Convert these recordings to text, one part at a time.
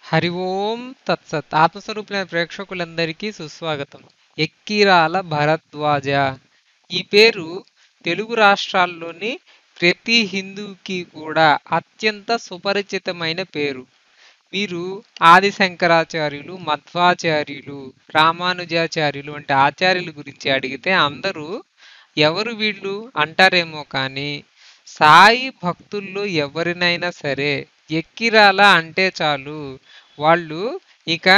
హరి ఓం తత్సత్ ఆత్మస్వరూపులైన ప్రేక్షకులందరికీ సుస్వాగతం ఎక్కిరాల భరద్వాజ ఈ పేరు తెలుగు రాష్ట్రాల్లోని ప్రతి హిందువుకి కూడా అత్యంత సుపరిచితమైన పేరు వీరు ఆది శంకరాచార్యులు మధ్వాచార్యులు రామానుజాచార్యులు వంటి ఆచార్యుల గురించి అడిగితే అందరూ ఎవరు వీళ్ళు అంటారేమో కానీ సాయి భక్తుల్లో ఎవరినైనా సరే ఎక్కిరాల అంటే చాలు వాళ్ళు ఇక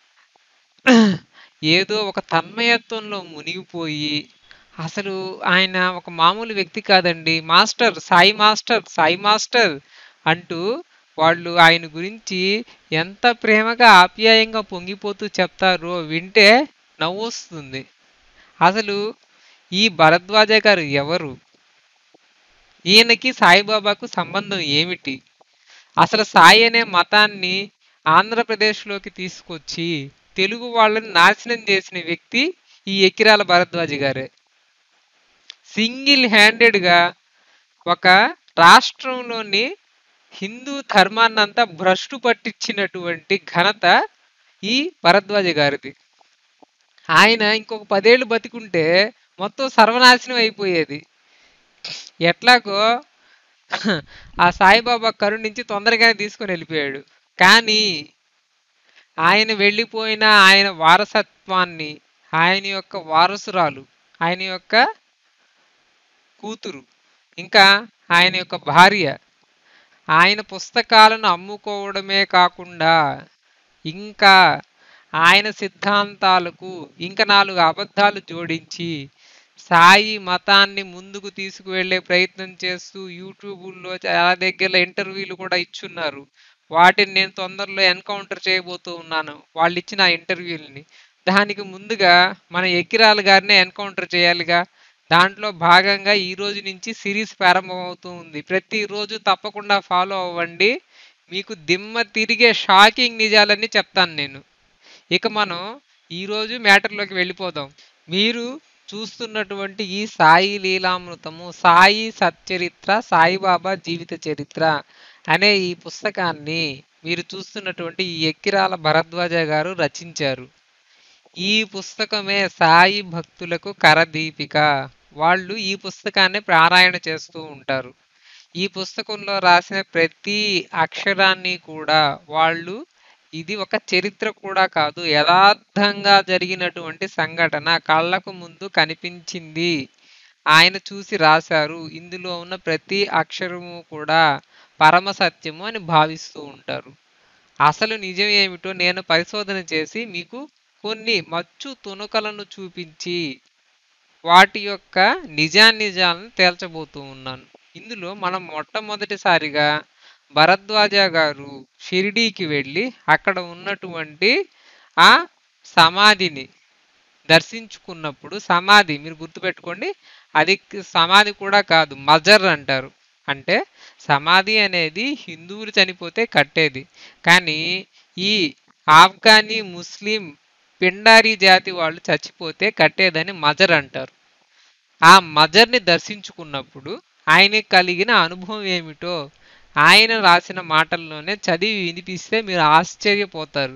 ఏదో ఒక తన్మయత్వంలో మునిగిపోయి అసలు ఆయన ఒక మామూలు వ్యక్తి కాదండి master Sai master Sai master అంటూ వాళ్ళు ఆయన గురించి ఎంత ప్రేమగా ఆప్యాయంగా పొంగిపోతూ చెప్తారో వింటే నవ్వొస్తుంది అసలు ఈ భరద్వాజ గారు ఎవరు ఈయనకి సాయిబాబాకు సంబంధం ఏమిటి అసలు సాయి అనే మతాన్ని ఆంధ్రప్రదేశ్లోకి తీసుకొచ్చి తెలుగు వాళ్ళని నాశనం చేసిన వ్యక్తి ఈ ఎకిరాల భరద్వాజ గారే సింగిల్ హ్యాండెడ్గా ఒక రాష్ట్రంలోని హిందూ ధర్మాన్నంతా భ్రష్టు పట్టించినటువంటి ఘనత ఈ భరద్వాజ గారిది ఆయన ఇంకొక పదేళ్ళు బతికుంటే మొత్తం సర్వనాశనం అయిపోయేది ఎట్లాగో ఆ సాయిబాబా కరుణించి తొందరగానే తీసుకొని వెళ్ళిపోయాడు కానీ ఆయన వెళ్ళిపోయిన ఆయన వారసత్వాన్ని ఆయన యొక్క వారసురాలు ఆయన యొక్క కూతురు ఇంకా ఆయన యొక్క భార్య ఆయన పుస్తకాలను అమ్ముకోవడమే కాకుండా ఇంకా ఆయన సిద్ధాంతాలకు ఇంకా నాలుగు అబద్ధాలు జోడించి సాయి మతాన్ని ముందుకు తీసుకువెళ్ళే ప్రయత్నం చేస్తూ యూట్యూబుల్లో చాలా దగ్గర ఇంటర్వ్యూలు కూడా ఇచ్చున్నారు వాటిని నేను తొందరలో ఎన్కౌంటర్ చేయబోతూ ఉన్నాను వాళ్ళు ఇచ్చిన ఆ ఇంటర్వ్యూలని దానికి ముందుగా మన ఎకిరాల గారినే ఎన్కౌంటర్ చేయాలిగా దాంట్లో భాగంగా ఈ రోజు నుంచి సిరీస్ ప్రారంభమవుతూ ఉంది ప్రతిరోజు తప్పకుండా ఫాలో అవ్వండి మీకు దిమ్మ తిరిగే షాకింగ్ నిజాలన్నీ చెప్తాను నేను ఇక మనం ఈరోజు మ్యాటర్లోకి వెళ్ళిపోదాం మీరు చూస్తున్నటువంటి ఈ సాయి లీలామృతము సాయి సచ్చరిత్ర సాయిబాబా జీవిత చరిత్ర అనే ఈ పుస్తకాన్ని మీరు చూస్తున్నటువంటి ఈ ఎక్కిరాల భరద్వాజ గారు రచించారు ఈ పుస్తకమే సాయి భక్తులకు కరదీపిక వాళ్ళు ఈ పుస్తకాన్ని పారాయణ చేస్తూ ఉంటారు ఈ పుస్తకంలో రాసిన ప్రతి అక్షరాన్ని కూడా వాళ్ళు ఇది ఒక చరిత్ర కూడా కాదు యథార్థంగా జరిగినటువంటి సంఘటన కళ్ళకు ముందు కనిపించింది ఆయన చూసి రాశారు ఇందులో ఉన్న ప్రతి అక్షరము కూడా పరమ సత్యము అని భావిస్తూ ఉంటారు అసలు నిజం ఏమిటో నేను పరిశోధన చేసి మీకు కొన్ని మచ్చు తునకలను చూపించి వాటి యొక్క నిజానిజాలను తేల్చబోతూ ఉన్నాను ఇందులో మనం మొట్టమొదటిసారిగా భరద్వాజ గారు షిరిడీకి వెళ్ళి అక్కడ ఉన్నటువంటి ఆ సమాధిని దర్శించుకున్నప్పుడు సమాధి మీరు గుర్తుపెట్టుకోండి అది సమాధి కూడా కాదు మజర్ అంటారు అంటే సమాధి అనేది హిందువులు చనిపోతే కట్టేది కానీ ఈ ఆఫ్ఘనీ ముస్లిం పిండారీ జాతి వాళ్ళు చచ్చిపోతే కట్టేదని మజర్ అంటారు ఆ మజర్ని దర్శించుకున్నప్పుడు ఆయనకి కలిగిన అనుభవం ఏమిటో ఆయన రాసిన మాటల్లోనే చదివి వినిపిస్తే మీరు ఆశ్చర్యపోతారు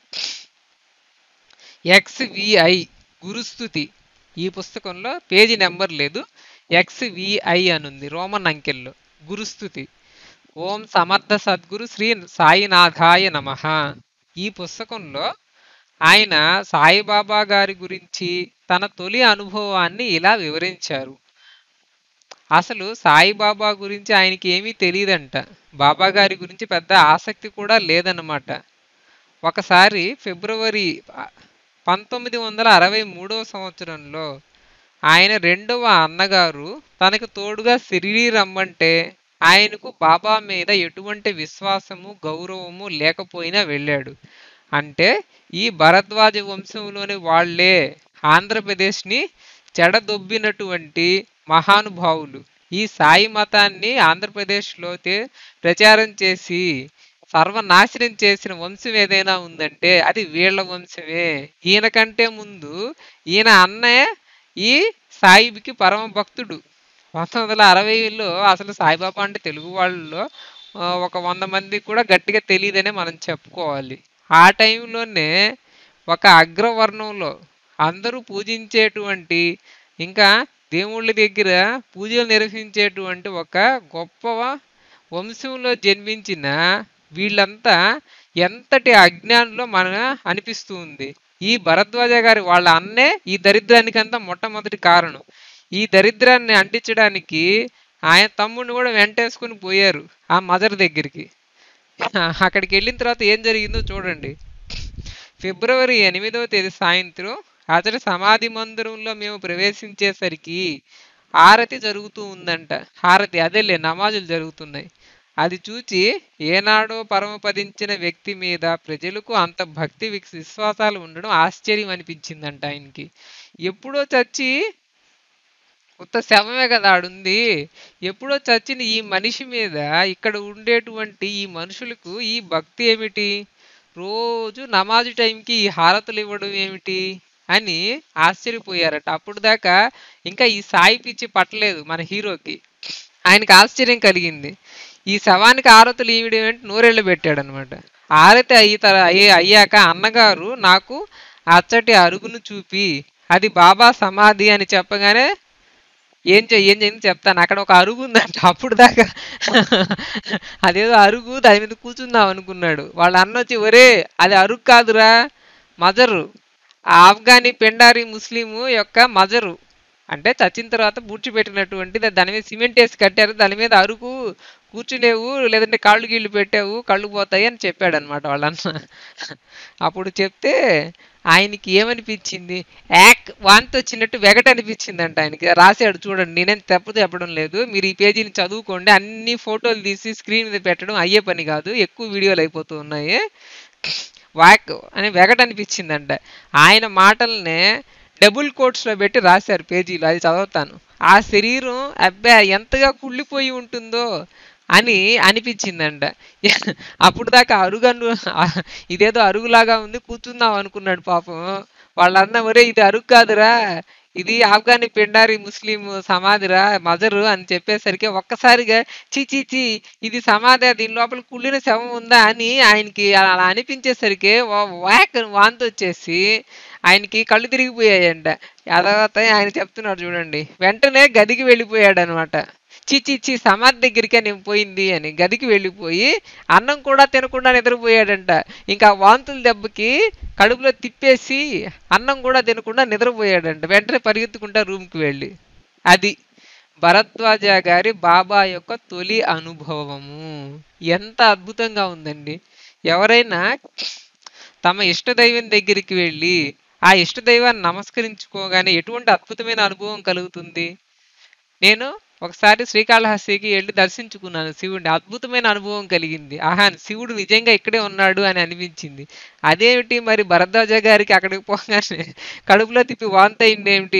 ఎక్స్విఐ గురుస్థుతి ఈ పుస్తకంలో పేజీ నెంబర్ లేదు ఎక్స్విఐ అనుంది రోమన్ అంకెల్లో గురుస్థుతి ఓం సమర్థ సద్గురు శ్రీ సాయినాథాయ నమ ఈ పుస్తకంలో ఆయన సాయిబాబా గారి గురించి తన తొలి అనుభవాన్ని ఇలా వివరించారు అసలు సాయిబాబా గురించి ఆయనకి ఏమీ తెలియదంట బాబా గారి గురించి పెద్ద ఆసక్తి కూడా లేదన్నమాట ఒకసారి ఫిబ్రవరి పంతొమ్మిది వందల అరవై మూడవ సంవత్సరంలో ఆయన రెండవ అన్నగారు తనకు తోడుగా సిరిడి రమ్మంటే ఆయనకు బాబా మీద ఎటువంటి విశ్వాసము గౌరవము లేకపోయినా వెళ్ళాడు అంటే ఈ భరద్వాజ వంశంలోని వాళ్లే ఆంధ్రప్రదేశ్ని చెడదొబ్బినటువంటి మహానుభావులు ఈ సాయి మతాన్ని ఆంధ్రప్రదేశ్లో ప్రచారం చేసి సర్వనాశనం చేసిన వంశం ఏదైనా ఉందంటే అది వీళ్ళ వంశమే ఈయన కంటే ముందు ఈయన అన్నయ్య ఈ సాయిబుకి పరమ భక్తుడు పంతొమ్మిది వందల అరవైలో అసలు సాయిబాబా అంటే తెలుగు వాళ్ళలో ఆ, ఒక వంద మందికి కూడా గట్టిగా తెలియదనే మనం చెప్పుకోవాలి ఆ టైంలోనే ఒక అగ్రవర్ణంలో అందరూ పూజించేటువంటి ఇంకా దేవుళ్ళ దగ్గర పూజలు నిర్వహించేటువంటి ఒక గొప్ప వంశంలో జన్మించిన వీళ్ళంతా ఎంతటి అజ్ఞానంలో మన అనిపిస్తూ ఉంది ఈ భరద్వాజ గారి వాళ్ళ అన్నే ఈ దరిద్రానికంతా మొట్టమొదటి కారణం ఈ దరిద్రాన్ని అంటించడానికి ఆయన తమ్ముడిని కూడా వెంటేసుకుని పోయారు ఆ మదర్ దగ్గరికి అక్కడికి వెళ్ళిన తర్వాత ఏం జరిగిందో చూడండి ఫిబ్రవరి ఎనిమిదవ తేదీ సాయంత్రం అతడి సమాధి మందిరంలో మేము ప్రవేశించేసరికి హారతి జరుగుతూ ఉందంట హారతి అదేలే నమాజులు జరుగుతున్నాయి అది చూచి ఏనాడో పరమపదించిన వ్యక్తి మీద ప్రజలకు అంత భక్తి విక్- విశ్వాసాలు ఉండడం ఆశ్చర్యం అనిపించిందంట ఆయనకి ఎప్పుడో చచ్చి ఉత్త శవమే కదా ఆడుంది ఎప్పుడో చచ్చిన ఈ మనిషి మీద ఇక్కడ ఉండేటువంటి ఈ మనుషులకు ఈ భక్తి ఏమిటి రోజు నమాజు టైంకి ఈ హారతులు ఇవ్వడం ఏమిటి అని ఆశ్చర్యపోయారట అప్పుడు దాకా ఇంకా ఈ సాయి పిచ్చి పట్టలేదు మన హీరోకి ఆయనకి ఆశ్చర్యం కలిగింది ఈ శవానికి ఆరతులు ఈవిడ ఏంటి నూరెళ్ళు పెట్టాడు అనమాట ఆరతి అయ్యి తర అయ్యి అయ్యాక అన్నగారు నాకు అచ్చటి అరుగును చూపి అది బాబా సమాధి అని చెప్పగానే ఏం చెయ్యి ఏం చేయని చెప్తాను అక్కడ ఒక అరుగు ఉందంట అప్పుడు దాకా అదేదో అరుగు దాని మీద కూర్చుందాం అనుకున్నాడు వాళ్ళ అన్న వచ్చి ఒరే అది అరుగు కాదురా మజరు ఆ ఆఫ్ఘనీ పెండారి ముస్లిము యొక్క మజరు అంటే చచ్చిన తర్వాత పూడ్చిపెట్టినటువంటి దా- దాని మీద సిమెంట్ వేసి కట్టారు దాని మీద అరుగు కూర్చునేవు లేదంటే కాళ్ళు గీళ్ళు పెట్టావు కళ్ళు పోతాయి అని చెప్పాడు అనమాట వాళ్ళన్న అప్పుడు చెప్తే ఆయనకి ఏమనిపించింది యాక్ వాంతి వచ్చినట్టు వెగట అనిపించిందంట ఆయనకి రాశాడు చూడండి నేనేం తప్పు చెప్పడం లేదు మీరు ఈ పేజీని చదువుకోండి అన్ని ఫోటోలు తీసి స్క్రీన్ మీద పెట్టడం అయ్యే పని కాదు ఎక్కువ వీడియోలు అయిపోతూ ఉన్నాయి వాక్ అని వెగట అనిపించిందంట ఆయన మాటల్నే డబుల్ కోట్స్లో పెట్టి రాశారు పేజీలో అది చదువుతాను ఆ శరీరం అబ్బా ఎంతగా కుళ్ళిపోయి ఉంటుందో అని అనిపించిందంట అప్పుడు దాకా అరుగను ఇదేదో అరుగులాగా ఉంది కూర్చుందాం అనుకున్నాడు పాపం వాళ్ళన్న ఒరే ఇది అరుగు కాదురా ఇది ఆఫ్ఘనీ పిండారి ముస్లిం సమాధిరా మజరు అని చెప్పేసరికి ఒక్కసారిగా చీ చీ చీ ఇది సమాధి దీని లోపల కుళ్ళిన శవం ఉందా అని ఆయనకి అలా అనిపించేసరికి వా- వాక్ అని వాంతి వచ్చేసి ఆయనకి కళ్ళు తిరిగిపోయాయంట ఆ తర్వాత ఆయన చెప్తున్నాడు చూడండి వెంటనే గదికి వెళ్ళిపోయాడు అనమాట చి చి చి సమాధి దగ్గరికే నేను పోయింది అని గదికి వెళ్ళిపోయి అన్నం కూడా తినకుండా నిద్రపోయాడంట ఇంకా వాంతుల దెబ్బకి కడుపులో తిప్పేసి అన్నం కూడా తినకుండా నిద్రపోయాడంట వెంటనే పరిగెత్తుకుంటా రూమ్కి వెళ్ళి అది భరద్వాజ గారి బాబా యొక్క తొలి అనుభవము ఎంత అద్భుతంగా ఉందండి ఎవరైనా తమ ఇష్టదైవం దగ్గరికి వెళ్ళి ఆ ఇష్టదైవాన్ని నమస్కరించుకోగానే ఎటువంటి అద్భుతమైన అనుభవం కలుగుతుంది నేను ఒకసారి శ్రీకాళహస్తికి వెళ్ళి దర్శించుకున్నాను శివుడిని అద్భుతమైన అనుభవం కలిగింది ఆహా శివుడు నిజంగా ఇక్కడే ఉన్నాడు అని అనిపించింది అదేమిటి మరి భరద్వాజ గారికి అక్కడికి పోగానే కడుపులో తిప్పి వాంతి అయింది ఏమిటి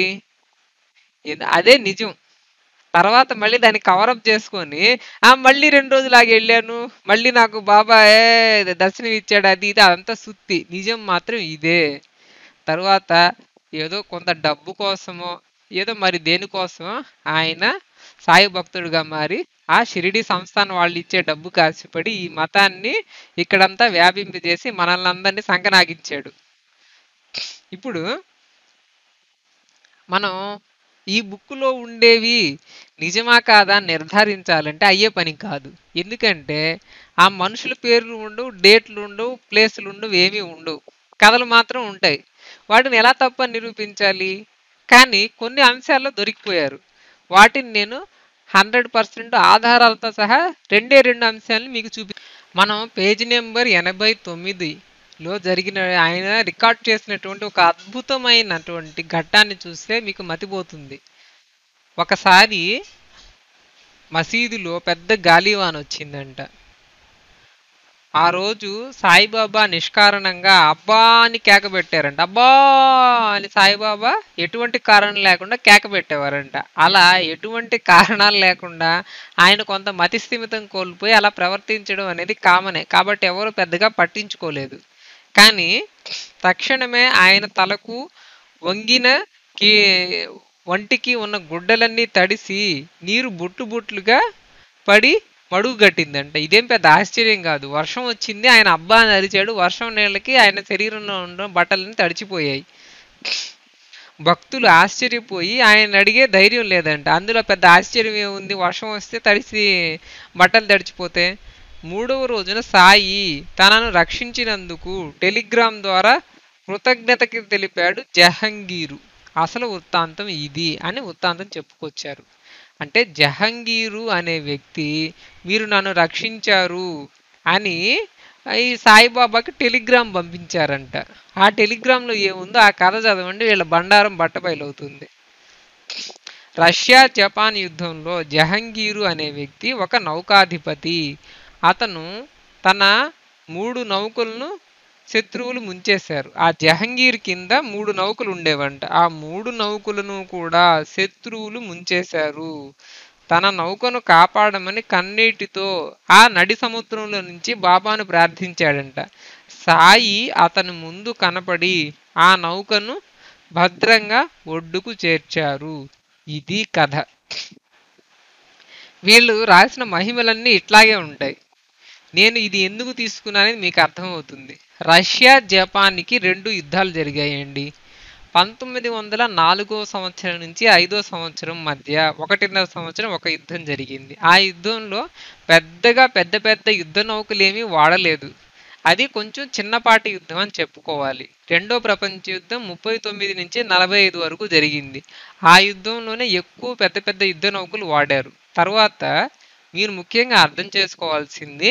ఇది- అదే నిజం తర్వాత మళ్ళీ దాన్ని కవరప్ చేసుకొని ఆ మళ్ళీ రెండు రోజులు ఆగి వెళ్ళాను మళ్ళీ నాకు బాబా ఏ దర్శనం ఇచ్చాడు అది ఇది అదంతా సుత్తి నిజం మాత్రం ఇదే తర్వాత ఏదో కొంత డబ్బు కోసమో ఏదో మరి దేనికోసమో ఆయన సాయి భక్తుడుగా మారి ఆ షిరిడి సంస్థానం వాళ్ళు ఇచ్చే డబ్బు కాసిపడి ఈ మతాన్ని ఇక్కడంతా వ్యాపింపజేసి మనల్ని అందరినీ సంకనాగించాడు ఇప్పుడు మనం ఈ బుక్కులో ఉండేవి నిజమా కాదా అని నిర్ధారించాలంటే అయ్యే పని కాదు ఎందుకంటే ఆ మనుషుల పేర్లు ఉండవు డేట్లు ఉండవు ప్లేసులు ఉండవు ఏమీ ఉండవు కథలు మాత్రం ఉంటాయి వాటిని ఎలా తప్పని నిరూపించాలి కానీ కొన్ని అంశాల్లో దొరికిపోయారు వాటిని నేను హండ్రెడ్ పర్సెంట్ ఆధారాలతో సహా రెండే రెండు అంశాలను మీకు చూపి మనం పేజీ నెంబర్ ఎనభై తొమ్మిదిలో జరిగిన ఆయన రికార్డ్ చేసినటువంటి ఒక అద్భుతమైనటువంటి ఘట్టాన్ని చూస్తే మీకు మతిపోతుంది ఒకసారి మసీదులో పెద్ద గాలివాన వచ్చిందంట ఆ రోజు సాయిబాబా నిష్కారణంగా అబ్బా అని కేక పెట్టారంట అబ్బా అని సాయిబాబా ఎటువంటి కారణం లేకుండా కేక పెట్టేవారంట అలా ఎటువంటి కారణాలు లేకుండా ఆయన కొంత మతిస్థిమితం కోల్పోయి అలా ప్రవర్తించడం అనేది కామనే కాబట్టి ఎవరు పెద్దగా పట్టించుకోలేదు కానీ తక్షణమే ఆయన తలకు వంగిన కి ఒంటికి ఉన్న గుడ్డలన్నీ తడిసి నీరు బుట్టు బుట్లుగా పడి మడుగు కట్టిందంట ఇదేం పెద్ద ఆశ్చర్యం కాదు వర్షం వచ్చింది ఆయన అబ్బా అని అరిచాడు వర్షం నీళ్ళకి ఆయన శరీరంలో ఉన్న బట్టలన్నీ తడిచిపోయాయి భక్తులు ఆశ్చర్యపోయి ఆయన అడిగే ధైర్యం లేదంట అందులో పెద్ద ఆశ్చర్యం ఏముంది వర్షం వస్తే తడిసి బట్టలు తడిచిపోతే మూడవ రోజున సాయి తనను రక్షించినందుకు టెలిగ్రామ్ ద్వారా కృతజ్ఞతకి తెలిపాడు జహంగీరు అసలు వృత్తాంతం ఇది అని వృత్తాంతం చెప్పుకొచ్చారు అంటే జహంగీరు అనే వ్యక్తి మీరు నన్ను రక్షించారు అని ఈ సాయిబాబాకి టెలిగ్రామ్ పంపించారంట ఆ టెలిగ్రామ్లో ఏముందో ఆ కథ చదవండి వీళ్ళ బండారం బట్టబయలవుతుంది రష్యా జపాన్ యుద్ధంలో జహంగీరు అనే వ్యక్తి ఒక నౌకాధిపతి అతను తన మూడు నౌకలను శత్రువులు ముంచేశారు ఆ జహంగీర్ కింద మూడు నౌకలు ఉండేవంట ఆ మూడు నౌకలను కూడా శత్రువులు ముంచేశారు తన నౌకను కాపాడమని కన్నీటితో ఆ నడి సముద్రంలో నుంచి బాబాను ప్రార్థించాడంట సాయి అతని ముందు కనపడి ఆ నౌకను భద్రంగా ఒడ్డుకు చేర్చారు ఇది కథ వీళ్ళు రాసిన మహిమలన్నీ ఇట్లాగే ఉంటాయి నేను ఇది ఎందుకు తీసుకున్నానని మీకు అర్థమవుతుంది రష్యా జపాన్కి రెండు యుద్ధాలు జరిగాయండి పంతొమ్మిది వందల నాలుగో సంవత్సరం నుంచి ఐదో సంవత్సరం మధ్య ఒకటిన్నర సంవత్సరం ఒక యుద్ధం జరిగింది ఆ యుద్ధంలో పెద్దగా పెద్ద పెద్ద యుద్ధ నౌకలేమీ వాడలేదు అది కొంచెం చిన్నపాటి యుద్ధం అని చెప్పుకోవాలి రెండో ప్రపంచ యుద్ధం ముప్పై తొమ్మిది నుంచి నలభై ఐదు వరకు జరిగింది ఆ యుద్ధంలోనే ఎక్కువ పెద్ద పెద్ద యుద్ధ నౌకలు వాడారు తర్వాత మీరు ముఖ్యంగా అర్థం చేసుకోవాల్సింది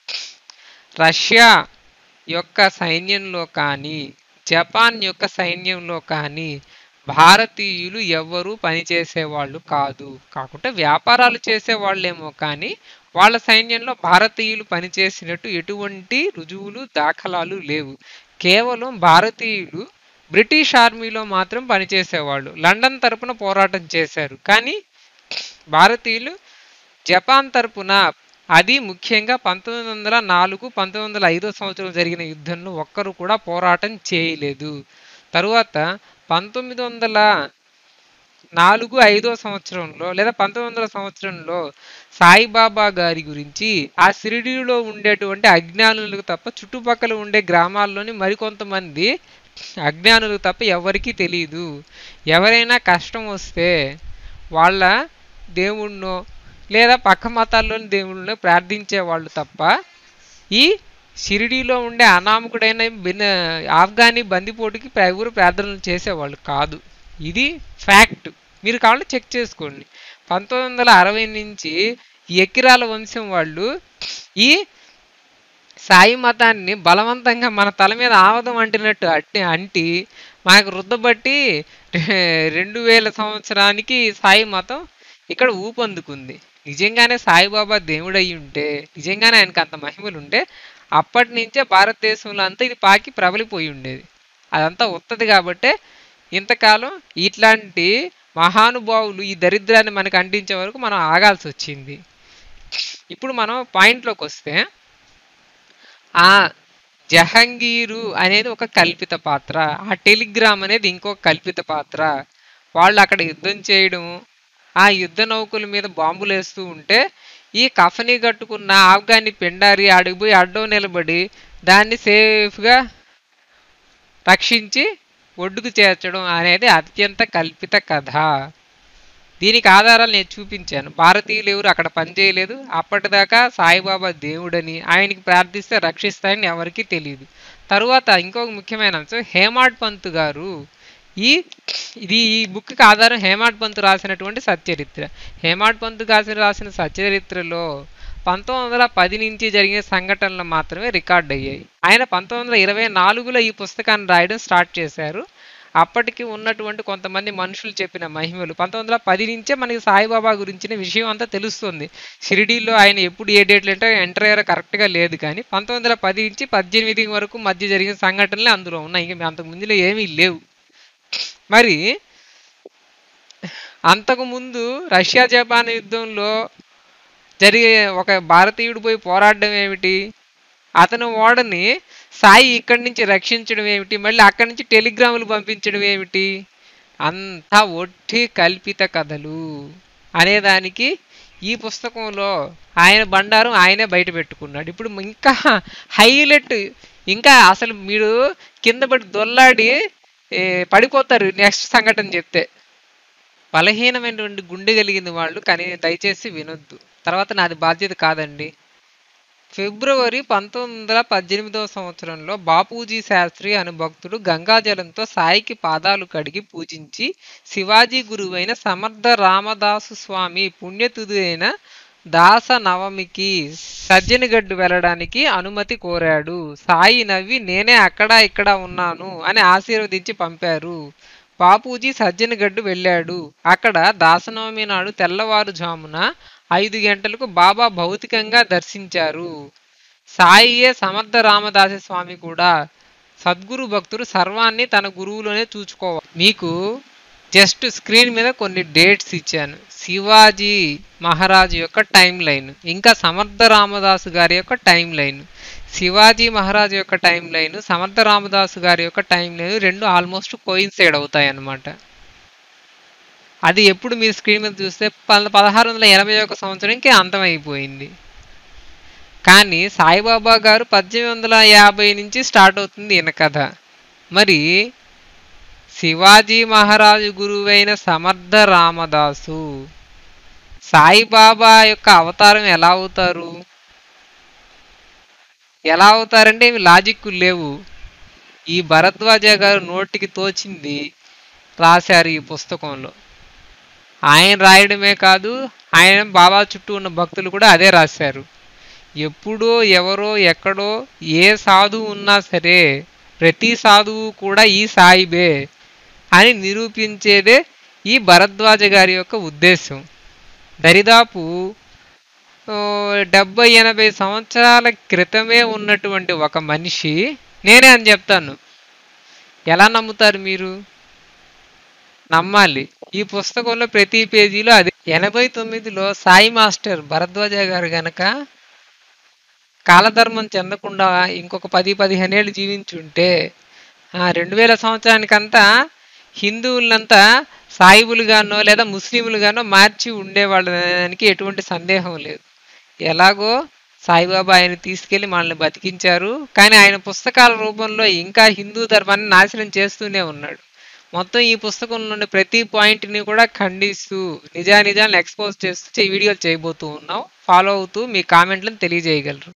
రష్యా యొక్క సైన్యంలో కానీ జపాన్ యొక్క సైన్యంలో కానీ భారతీయులు ఎవ్వరూ పనిచేసేవాళ్ళు కాదు కాకుంటే వ్యాపారాలు చేసేవాళ్ళేమో కానీ వాళ్ళ సైన్యంలో భారతీయులు పనిచేసినట్టు ఎటువంటి రుజువులు దాఖలాలు లేవు కేవలం భారతీయులు బ్రిటిష్ ఆర్మీలో మాత్రం పనిచేసేవాళ్ళు లండన్ తరపున పోరాటం చేశారు కానీ భారతీయులు జపాన్ తరపున అది ముఖ్యంగా పంతొమ్మిది వందల నాలుగు పంతొమ్మిది వందల ఐదో సంవత్సరం జరిగిన యుద్ధంలో ఒక్కరు కూడా పోరాటం చేయలేదు తరువాత పంతొమ్మిది వందల నాలుగు ఐదో సంవత్సరంలో లేదా పంతొమ్మిది వందల సంవత్సరంలో సాయిబాబా గారి గురించి ఆ షిరిడీలో ఉండేటువంటి అజ్ఞానులకు తప్ప చుట్టుపక్కల ఉండే గ్రామాల్లోని మరికొంతమంది అజ్ఞానులకు తప్ప ఎవరికీ తెలియదు ఎవరైనా కష్టం వస్తే వాళ్ళ దేవుణ్ణో లేదా పక్క మతాల్లోని దేవుళ్ళని ప్రార్థించే వాళ్ళు తప్ప ఈ షిరిడీలో ఉండే అనామకుడైన బిన్న ఆఫ్ఘనీ బందిపోటుకి ఎవరు ప్రార్థనలు చేసేవాళ్ళు కాదు ఇది ఫ్యాక్ట్ మీరు కావాలంటే చెక్ చేసుకోండి పంతొమ్మిది వందల అరవై నుంచి ఎకిరాల వంశం వాళ్ళు ఈ సాయి మతాన్ని బలవంతంగా మన తల మీద ఆవదం అంటినట్టు అట్టి అంటి మనకు రుద్దబట్టి రెండు వేల సంవత్సరానికి సాయి మతం ఇక్కడ ఊపందుకుంది నిజంగానే సాయిబాబా దేవుడు అయి ఉంటే నిజంగానే ఆయనకు అంత మహిమలు ఉంటే అప్పటి నుంచే భారతదేశంలో అంతా ఇది పాకి ప్రబలిపోయి ఉండేది అదంతా వస్తుంది కాబట్టే ఇంతకాలం ఇట్లాంటి మహానుభావులు ఈ దరిద్రాన్ని మనకు అంటించే వరకు మనం ఆగాల్సి వచ్చింది ఇప్పుడు మనం పాయింట్లోకి వస్తే ఆ జహంగీరు అనేది ఒక కల్పిత పాత్ర ఆ టెలిగ్రామ్ అనేది ఇంకొక కల్పిత పాత్ర వాళ్ళు అక్కడ యుద్ధం చేయడం ఆ యుద్ధ నౌకల మీద బాంబులు వేస్తూ ఉంటే ఈ కఫని కట్టుకున్న ఆఫ్ఘాని పిండారి అడిగిపోయి అడ్డం నిలబడి దాన్ని సేఫ్గా రక్షించి ఒడ్డుకు చేర్చడం అనేది అత్యంత కల్పిత కథ దీనికి ఆధారాలు నేను చూపించాను భారతీయులు ఎవరు అక్కడ పనిచేయలేదు అప్పటిదాకా సాయిబాబా దేవుడని ఆయనకి ప్రార్థిస్తే రక్షిస్తాయని ఎవరికీ తెలియదు తరువాత ఇంకొక ముఖ్యమైన అంశం హేమాడ్ పంత్ గారు ఈ ఇది ఈ బుక్కి ఆధారం హేమాడ్ పంత్ రాసినటువంటి సచ్చరిత్ర హేమాడ్ పంత్ గారి రాసిన సచ్చరిత్రలో పంతొమ్మిది వందల పది నుంచి జరిగిన సంఘటనలు మాత్రమే రికార్డ్ అయ్యాయి ఆయన పంతొమ్మిది వందల ఇరవై నాలుగులో ఈ పుస్తకాన్ని రాయడం స్టార్ట్ చేశారు అప్పటికి ఉన్నటువంటి కొంతమంది మనుషులు చెప్పిన మహిమలు పంతొమ్మిది వందల పది నుంచే మనకి సాయిబాబా గురించిన విషయం అంతా తెలుస్తుంది షిరిడీలో ఆయన ఎప్పుడు ఏ డేట్లు అంటే ఎంటర్ అయ్యారో కరెక్ట్గా లేదు కానీ పంతొమ్మిది వందల పది నుంచి పద్దెనిమిది వరకు మధ్య జరిగిన సంఘటనలే అందులో ఉన్నాయి ఇంకా అంతకు ముందులో ఏమీ లేవు మరి అంతకుముందు రష్యా జపాన్ యుద్ధంలో జరిగే ఒక భారతీయుడు పోయి పోరాడడం ఏమిటి అతను ఓడని సాయి ఇక్కడి నుంచి రక్షించడం ఏమిటి మళ్ళీ అక్కడి నుంచి టెలిగ్రాములు పంపించడం ఏమిటి అంతా ఒట్టి కల్పిత కథలు అనేదానికి ఈ పుస్తకంలో ఆయన బండారం ఆయనే బయట పెట్టుకున్నాడు ఇప్పుడు ఇంకా హైలైట్ ఇంకా అసలు మీరు కింద పడి దొల్లాడి ఏ, పడిపోతారు నెక్స్ట్ సంఘటన చెప్తే బలహీనమైనటువంటి గుండె కలిగిన వాళ్ళు కానీ దయచేసి వినొద్దు తర్వాత నాది బాధ్యత కాదండి ఫిబ్రవరి పంతొమ్మిది వందల పద్దెనిమిదవ సంవత్సరంలో బాపూజీ శాస్త్రి అను భక్తుడు గంగాజలంతో సాయికి పాదాలు కడిగి పూజించి శివాజీ గురువైన సమర్థ రామదాసు స్వామి పుణ్యతుది అయిన దాస నవమికి సజ్జనిగడ్డు వెళ్ళడానికి అనుమతి కోరాడు సాయి నవ్వి నేనే అక్కడ ఇక్కడ ఉన్నాను అని ఆశీర్వదించి పంపారు బాపూజీ సజ్జనగడ్డు వెళ్ళాడు అక్కడ దాసనవమి నాడు తెల్లవారుజామున ఐదు గంటలకు బాబా భౌతికంగా దర్శించారు సాయియే సమర్థ రామదాస స్వామి కూడా సద్గురు భక్తుడు సర్వాన్ని తన గురువులోనే చూచుకోవాలి మీకు జస్ట్ స్క్రీన్ మీద కొన్ని డేట్స్ ఇచ్చాను శివాజీ మహారాజు యొక్క టైం లైన్ ఇంకా సమర్థ రామదాసు గారి యొక్క టైం లైన్ శివాజీ మహారాజు యొక్క టైం లైన్ సమర్థ రామదాసు గారి యొక్క టైం లైన్ రెండు ఆల్మోస్ట్ కోయిన్సైడ్ అవుతాయి అన్నమాట అది ఎప్పుడు మీరు స్క్రీన్ మీద చూస్తే పద పదహారు వందల ఎనభై ఒక సంవత్సరంకి అంతమైపోయింది కానీ సాయిబాబా గారు పద్దెనిమిది వందల యాభై నుంచి స్టార్ట్ అవుతుంది ఈయన కథ మరి శివాజీ మహారాజు గురువైన సమర్థ రామదాసు సాయిబాబా యొక్క అవతారం ఎలా అవుతారు ఎలా అవుతారంటే ఇవి లాజిక్ లేవు ఈ భరద్వాజ గారు నోటికి తోచింది రాశారు ఈ పుస్తకంలో ఆయన రాయడమే కాదు ఆయన బాబా చుట్టూ ఉన్న భక్తులు కూడా అదే రాశారు ఎప్పుడో ఎవరో ఎక్కడో ఏ సాధువు ఉన్నా సరే ప్రతి సాధువు కూడా ఈ సాయిబే అని నిరూపించేదే ఈ భరద్వాజ గారి యొక్క ఉద్దేశం దరిదాపు ఆ, డెబ్బై ఎనభై సంవత్సరాల క్రితమే ఉన్నటువంటి ఒక మనిషి నేనే అని చెప్తాను ఎలా నమ్ముతారు మీరు నమ్మాలి ఈ పుస్తకంలో ప్రతి పేజీలో అది ఎనభై తొమ్మిదిలో సాయి మాస్టర్ భరద్వాజ గారు గనక కాలధర్మం చెందకుండా ఇంకొక పది పదిహేను ఏళ్ళు జీవించుంటే ఆ రెండు వేల సంవత్సరానికంతా హిందువులంతా సాయిబులుగానో లేదా ముస్లింలుగానో మార్చి ఉండేవాళ్ళకి ఎటువంటి సందేహం లేదు ఎలాగో సాయిబాబా ఆయన తీసుకెళ్లి మనల్ని బతికించారు కానీ ఆయన పుస్తకాల రూపంలో ఇంకా హిందూ ధర్మాన్ని నాశనం చేస్తూనే ఉన్నాడు మొత్తం ఈ పుస్తకంలోని ప్రతి పాయింట్ని కూడా ఖండిస్తూ నిజానిజాలను ఎక్స్పోజ్ చేస్తూ ఈ వీడియోలు చేయబోతూ ఉన్నాం ఫాలో అవుతూ మీ కామెంట్లను తెలియజేయగలరు